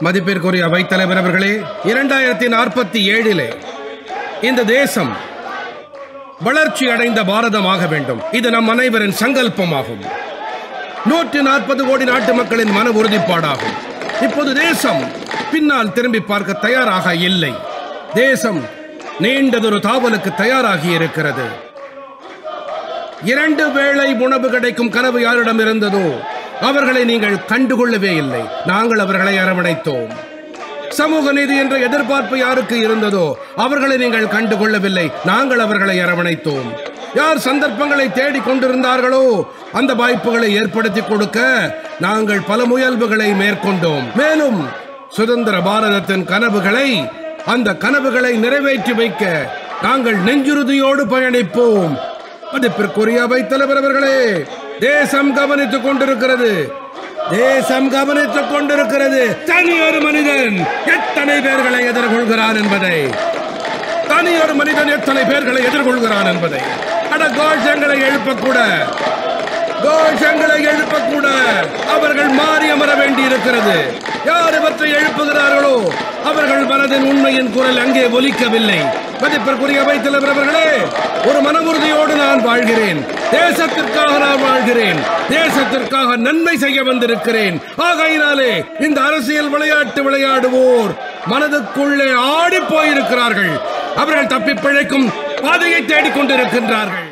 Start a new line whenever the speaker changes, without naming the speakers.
மதிப்பிற்குரிய அவைத்தலைவர் அவர்களே இரண்டாயிரத்தி நாற்பத்தி ஏழிலே இந்த தேசம் வளர்ச்சி அடைந்த பாரதமாக வேண்டும் இது நம் அனைவரின் சங்கல்பமாகும் நூற்றி நாற்பது கோடி நாட்டு மக்களின் மன உறுதிப்பாடாகும் இப்போது தேசம் பின்னால் திரும்பி பார்க்க தயாராக இல்லை தேசம் நீண்டதொரு தாவலுக்கு தயாராகி இருக்கிறது இரண்டு வேளை உணவு கிடைக்கும் கனவு யாரிடம் இருந்ததோ அவர்களை நீங்கள் கண்டுகொள்ளவே இல்லை நாங்கள் அவர்களை அரவணைத்தோம் சமூக நீதி என்ற எதிர்பார்ப்பு யாருக்கு இருந்ததோ அவர்களை நீங்கள் கண்டுகொள்ளவில்லை நாங்கள் அவர்களை அரவணைத்தோம் யார் சந்தர்ப்பங்களை தேடிக் கொண்டிருந்தார்களோ அந்த வாய்ப்புகளை ஏற்படுத்தி கொடுக்க நாங்கள் பல முயல்வுகளை மேற்கொண்டோம் மேலும் சுதந்திர பாரதத்தின் கனவுகளை அந்த கனவுகளை நிறைவேற்றி வைக்க நாங்கள் நெஞ்சுறுதியோடு பயணிப்போம் மதிப்பிற்குரிய அவைத்தலைவர் அவர்களே தேசம் கவனித்துக் கொண்டிருக்கிறது தேசம் கவனித்துக் கொண்டிருக்கிறது தனி ஒரு மனிதன் எத்தனை பேர்களை எதிர்கொள்கிறான் என்பதை தனி ஒரு மனிதன் எத்தனை பேர்களை எதிர்கொள்கிறான் என்பதை அட கோஷங்களை எழுப்பக்கூட கோஷங்களை எழுப்பக்கூட அவர்கள் மாறி அமர வேண்டி இருக்கிறது யார் இவற்றை எழுப்புகிறார்களோ அவர்கள் மனதின் உண்மையின் குரல் அங்கே ஒலிக்கவில்லை மதிப்பிற்குரிய அவைத்தலைவர் அவர்களே ஒரு மனமுறுதியோடு நான் வாழ்கிறேன் தேசத்திற்காக நான் வாழ்கிறேன் தேசத்திற்காக நன்மை செய்ய வந்திருக்கிறேன் ஆகையினாலே இந்த அரசியல் விளையாட்டு விளையாடுவோர் மனதுக்குள்ளே ஆடி போயிருக்கிறார்கள் அவர்கள் தப்பி பிழைக்கும் பாதையை தேடிக் கொண்டிருக்கின்றார்கள்